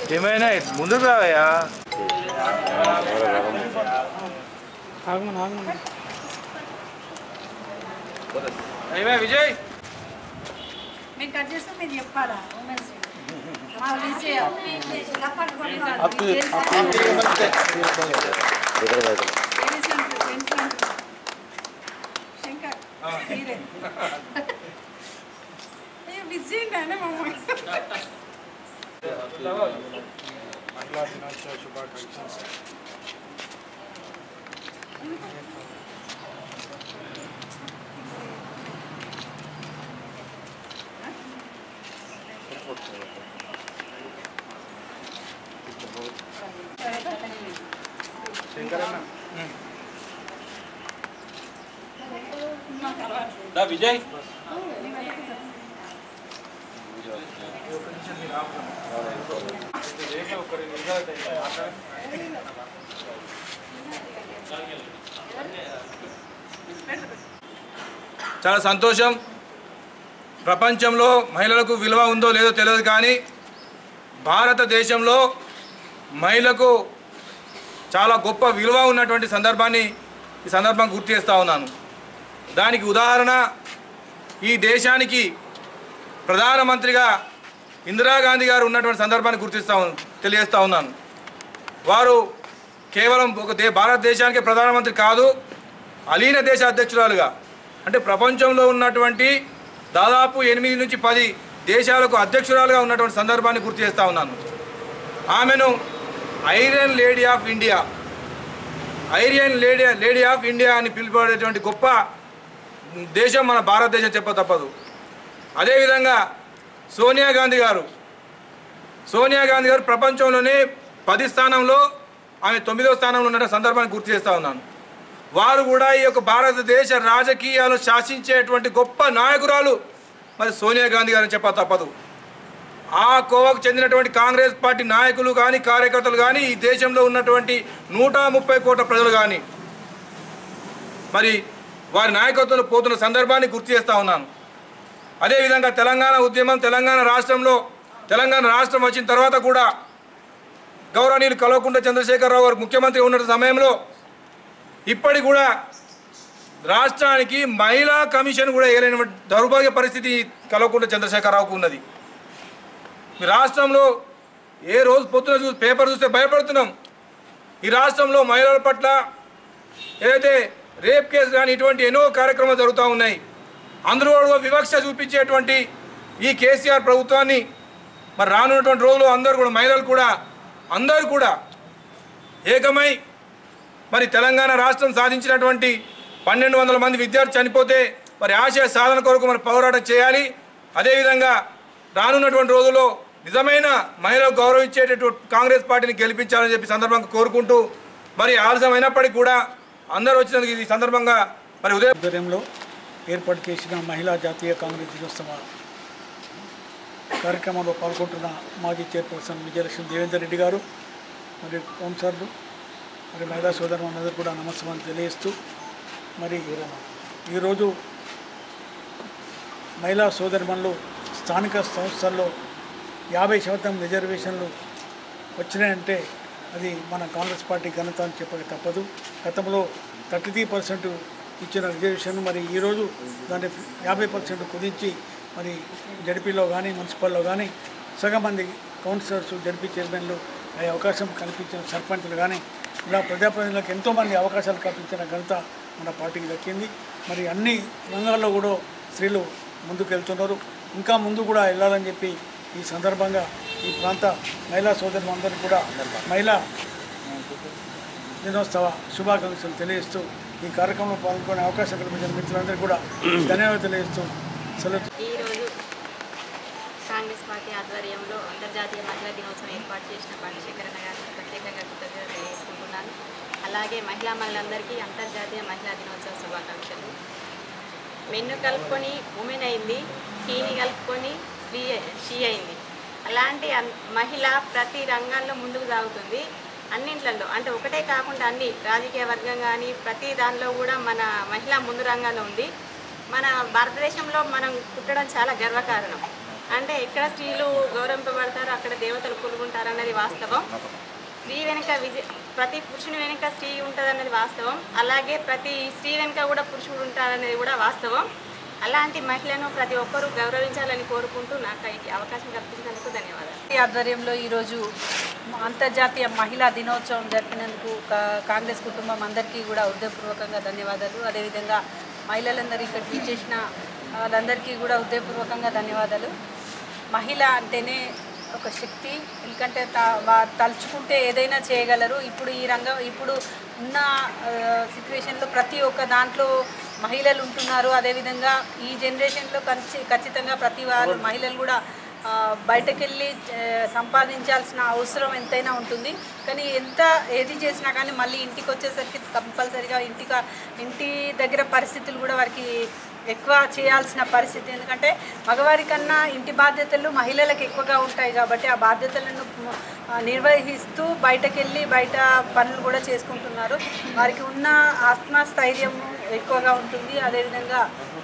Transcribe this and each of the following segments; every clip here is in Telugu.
ఏమైనా ముందుకు రావయ్యా ఆగమని ఆగమని ఏమే విజయ్ మేము కట్ చేస్తే మీరు చెప్పాలా ఉమెన్స్ మా విజయ తప్పండి కొట్టుకోవాలి. అప్పు తెలుసా? అప్పు తెలుసు అంటారు, తెలుసు అంటారు. శంకర్ మీరే ఏ విజయ్ నానే మమ్మల్ని మహిళా దినోత్సవ శుభాకాంక్షలు శంకరన్న దా విజయ్ చాలా సంతోషం ప్రపంచంలో మహిళలకు విలువ ఉందో లేదో తెలియదు కానీ భారతదేశంలో మహిళకు చాలా గొప్ప విలువ ఉన్నటువంటి సందర్భాన్ని ఈ సందర్భం గుర్తు చేస్తూ ఉన్నాను దానికి ఉదాహరణ ఈ దేశానికి ప్రధానమంత్రిగా ఇందిరాగాంధీ గారు ఉన్నటువంటి సందర్భాన్ని గుర్తిస్తా ఉన్- తెలియజేస్తా ఉన్నాను వారు కేవలం ఒక దే భారతదేశానికి ప్రధానమంత్రి కాదు అలీన దేశ అధ్యక్షురాలుగా అంటే ప్రపంచంలో ఉన్నటువంటి దాదాపు ఎనిమిది నుంచి పది దేశాలకు అధ్యక్షురాలుగా ఉన్నటువంటి సందర్భాన్ని గుర్తు చేస్తూ ఉన్నాను ఆమెను iron lady of India iron lady lady of India అని పిలువబడేటువంటి గొప్ప దేశం మన భారతదేశం చెప్ప తప్పదు అదేవిధంగా సోనియా గాంధీ గారు సోనియా గాంధీ గారు ప్రపంచంలోనే పది స్థానంలో ఆమె తొమ్మిదవ స్థానంలో ఉన్న సందర్భాన్ని గుర్తు చేస్తూ ఉన్నాను వారు కూడా ఈ యొక్క భారతదేశ రాజకీయాలను శాసించేటువంటి గొప్ప నాయకురాలు మరి సోనియా గాంధీ గారు చెప్ప తప్పదు ఆ కోవకు చెందినటువంటి కాంగ్రెస్ పార్టీ నాయకులు కానీ కార్యకర్తలు కానీ ఈ దేశంలో ఉన్నటువంటి నూట ముప్పై కోట్ల ప్రజలు కానీ మరి వారి నాయకత్వంలో పోతున్న సందర్భాన్ని గుర్తు చేస్తూ ఉన్నాను అదేవిధంగా తెలంగాణ ఉద్యమం తెలంగాణ రాష్ట్రంలో తెలంగాణ రాష్ట్రం వచ్చిన తర్వాత కూడా గౌరవనీయులు కల్వకుంట్ల చంద్రశేఖరరావు గారు ముఖ్యమంత్రి ఉన్న సమయంలో ఇప్పటి కూడా రాష్ట్రానికి మహిళా కమిషన్ కూడా వేయలేని దౌర్భాగ్య పరిస్థితి కల్వకుంట్ల చంద్రశేఖరరావుకు ఉన్నది మీ రాష్ట్రంలో ఏ రోజు పొద్దున చూసి పేపర్ చూస్తే భయపడుతున్నాం ఈ రాష్ట్రంలో మహిళల పట్ల ఏదైతే రేప్ కేసు కానీ ఇటువంటి ఎన్నో కార్యక్రమాలు జరుగుతూ ఉన్నాయి అందరూ కూడా వివక్ష చూపించేటువంటి ఈ కేసీఆర్ ప్రభుత్వాన్ని మరి రానున్నటువంటి రోజుల్లో అందరూ కూడా మహిళలు కూడా అందరూ కూడా ఏకమై మరి తెలంగాణ రాష్ట్రం సాధించినటువంటి పన్నెండు వందల మంది విద్యార్థులు చనిపోతే మరి ఆశయ సాధన కొరకు మరి పోరాటం చేయాలి అదేవిధంగా రానున్నటువంటి రోజుల్లో నిజమైన మహిళలకు గౌరవించేటటువంటి కాంగ్రెస్ పార్టీని గెలిపించాలని చెప్పి సందర్భంగా కోరుకుంటూ మరి ఆలస్యమైనప్పటికీ కూడా అందరూ వచ్చినందుకు ఈ సందర్భంగా మరి ఉదయం ఆధ్వర్యంలో ఏర్పాటు చేసిన మహిళా జాతీయ కాంగ్రెస్ దినోత్సవ కార్యక్రమంలో పాల్గొంటున్న మాజీ చైర్పర్సన్ విజయలక్ష్మి దేవేందర్ రెడ్డి గారు మరి కౌన్సర్లు మరి మహిళా సోదరులందరూ కూడా నమస్కారం తెలియజేస్తూ మరి ఈరోజు మహిళా సోదరిమణులు స్థానిక సంస్థల్లో యాభై శాతం రిజర్వేషన్లు వచ్చినాయంటే అది మన కాంగ్రెస్ పార్టీ ఘనత అని చెప్పక తప్పదు గతంలో థర్టీ త్రీ పర్సెంట్ ఇచ్చిన రిజర్వేషన్ మరి ఈరోజు దాన్ని యాభై పర్సెంట్ కుదించి మరి జడ్పీలో కానీ మున్సిపల్లో కానీ సగం మంది కౌన్సిలర్స్ జడ్పీ చైర్మన్లు అయ్యే అవకాశం కల్పించిన సర్పంచులు కానీ ఇలా ప్రజాప్రతినిధులకు ఎంతోమంది అవకాశాలు కల్పించిన ఘనత మన పార్టీకి దక్కింది మరి అన్ని రంగాల్లో కూడా స్త్రీలు ముందుకు వెళ్తున్నారు ఇంకా ముందు కూడా వెళ్ళాలని చెప్పి ఈ సందర్భంగా ఈ ప్రాంత మహిళా సోదరులందరికీ కూడా మహిళా దినోత్సవ శుభాకాంక్షలు తెలియజేస్తూ ఈ కార్యక్రమంలో పాల్గొనే అవకాశం కల్పించిన మిత్రులందరికీ కూడా ధన్యవాదాలు తెలియజేస్తూ సెలవు ఈరోజు కాంగ్రెస్ పార్టీ ఆధ్వర్యంలో అంతర్జాతీయ మహిళా దినోత్సవం ఏర్పాటు చేసిన పాండశేఖరణ గారికి ప్రత్యేకంగా కృతజ్ఞతలు తెలియజేసుకుంటున్నాను అలాగే మహిళా మహిళలందరికీ అంతర్జాతీయ మహిళా దినోత్సవ శుభాకాంక్షలు మెన్ను కలుపుకొని ఉమెన్ అయింది హీని కలుపుకొని స్త్రీ షీ అయింది అలాంటి అన్- మహిళ ప్రతి రంగంలో ముందుకు సాగుతుంది అన్నింట్లలో అంటే ఒకటే కాకుండా అన్ని రాజకీయ వర్గం కానీ ప్రతి దానిలో కూడా మన మహిళ ముందు రంగంలో ఉంది మన భారతదేశంలో మనం పుట్టడం చాలా గర్వకారణం అంటే ఎక్కడ స్త్రీలు గౌరవింపబడతారో అక్కడ దేవతలు కొలుగుంటారు అన్నది వాస్తవం స్త్రీ వెనుక విజయ ప్రతి పురుషుని వెనుక స్త్రీ ఉంటుందన్నది వాస్తవం అలాగే ప్రతి స్త్రీ వెనుక కూడా పురుషుడు ఉంటారనేది కూడా వాస్తవం అలాంటి మహిళను ప్రతి ఒక్కరూ గౌరవించాలని కోరుకుంటూ నాకు ఈ అవకాశం కల్పించినందుకు ధన్యవాదాలు ఈ ఆధ్వర్యంలో ఈరోజు అంతర్జాతీయ మహిళా దినోత్సవం జరిపినందుకు కా- కాంగ్రెస్ కుటుంబం అందరికీ కూడా హృదయపూర్వకంగా ధన్యవాదాలు అదేవిధంగా మహిళలందరూ ఇక్కడికి ఇచ్చేసిన వాళ్ళందరికీ కూడా హృదయపూర్వకంగా ధన్యవాదాలు మహిళ అంటేనే ఒక శక్తి ఎందుకంటే త వా- తలుచుకుంటే ఏదైనా చేయగలరు ఇప్పుడు ఈ రంగం ఇప్పుడు ఉన్న సిచ్యువేషన్లో ప్రతి ఒక్క దాంట్లో మహిళలు ఉంటున్నారు అదేవిధంగా ఈ జనరేషన్లో ఖచ్చి ఖచ్చితంగా ప్రతి వాళ్ళు మహిళలు కూడా ఆ, బయటకెళ్ళి ఆ, సంపాదించాల్సిన అవసరం ఎంతైనా ఉంటుంది కానీ ఎంత ఏది చేసినా కానీ మళ్ళీ ఇంటికి వచ్చేసరికి కంపల్సరిగా ఇంటికి ఇంటి దగ్గర పరిస్థితులు కూడా వారికి ఎక్కువ చేయాల్సిన పరిస్థితి ఎందుకంటే మగవారి కన్నా ఇంటి బాధ్యతలు మహిళలకు ఎక్కువగా ఉంటాయి కాబట్టి ఆ బాధ్యతలను ఆ, నిర్వహిస్తూ బయటకెళ్ళి బయట పనులు కూడా చేసుకుంటున్నారు వారికి ఉన్న ఆత్మస్థైర్యం ఎక్కువగా ఉంటుంది అదేవిధంగా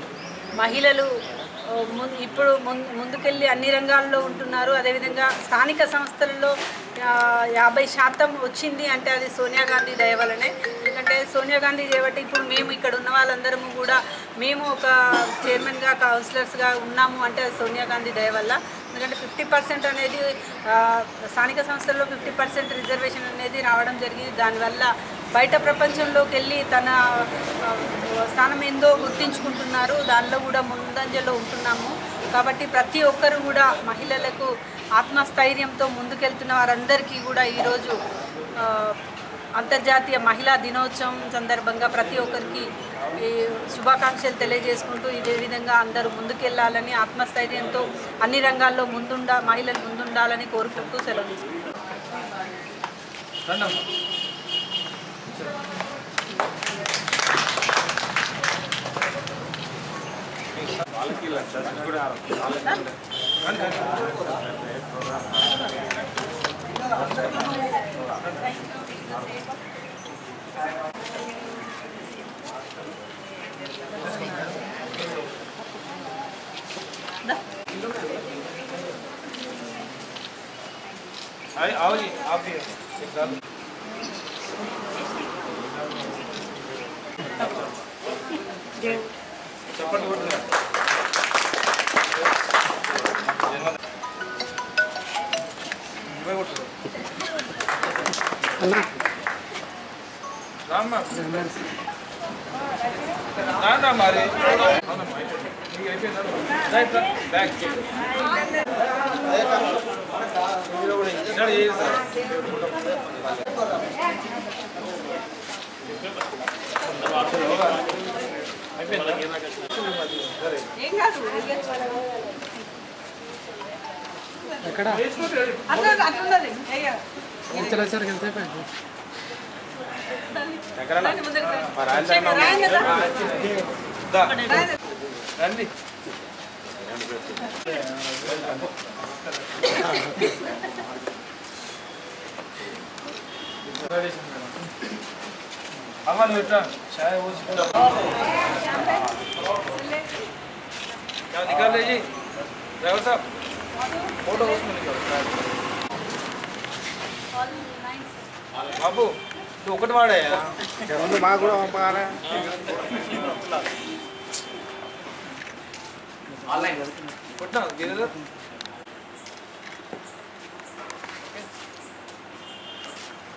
మహిళలు ఓ, ముందు ఇప్పుడు ముందు ముందుకెళ్ళి అన్ని రంగాల్లో ఉంటున్నారు అదేవిధంగా స్థానిక సంస్థలలో ఆ, యాభై శాతం వచ్చింది అంటే అది సోనియా గాంధీ దయ వల్లనే ఎందుకంటే సోనియా గాంధీ చేయబట్టి ఇప్పుడు మేము ఇక్కడ ఉన్న వాళ్ళందరము కూడా మేము ఒక చైర్మన్గా కౌన్సిలర్స్గా ఉన్నాము అంటే అది సోనియా గాంధీ దయ వల్ల ఎందుకంటే ఫిఫ్టీ పర్సెంట్ అనేది ఆ, స్థానిక సంస్థల్లో ఫిఫ్టీ పర్సెంట్ రిజర్వేషన్ అనేది రావడం జరిగింది దానివల్ల బయట ప్రపంచంలోకి వెళ్ళి తన ఆ, స్థానం ఏందో గుర్తించుకుంటున్నారు దానిలో కూడా ముందంజలో ఉంటున్నాము కాబట్టి ప్రతి ఒక్కరు కూడా మహిళలకు ఆత్మస్థైర్యంతో ముందుకెళ్తున్న వారందరికీ కూడా ఈరోజు ఆ, అంతర్జాతీయ మహిళా దినోత్సవం సందర్భంగా ప్రతి ఒక్కరికి ఈ శుభాకాంక్షలు తెలియజేసుకుంటూ ఇదే విధంగా అందరూ ముందుకెళ్లాలని ఆత్మస్థైర్యంతో అన్ని రంగాల్లో ముందుండ మహిళలు ముందుండాలని కోరుకుంటూ సెలవు తీసుకుంటాం రండమ్మ. రండి, రండి. आई आओ जी आप भी एक साथ చప్పట్లు కొట్టురా. నువ్వే కొట్టు. రామ్మా. రారా మరి అవునమ్మా, అయిపోయింది. నీకు అయిపోయిందా? రైట్ రా. బ్యాక్ చేయి. ఇక్కడ చేయి సార్. ఎక్కడన్నా? మరి రాయలసీమ దా. రండి అమ్మ నువ్వు ఇట్లా చాయ్ పోసి क्या निकाल ले जी ड्राइवर साहब फोटो उसमें निकाल బాబు నువ్వు ఒకటి వాడాయా ముందు మాకు కూడా పంపగానే కొట్టినా గిరిజర్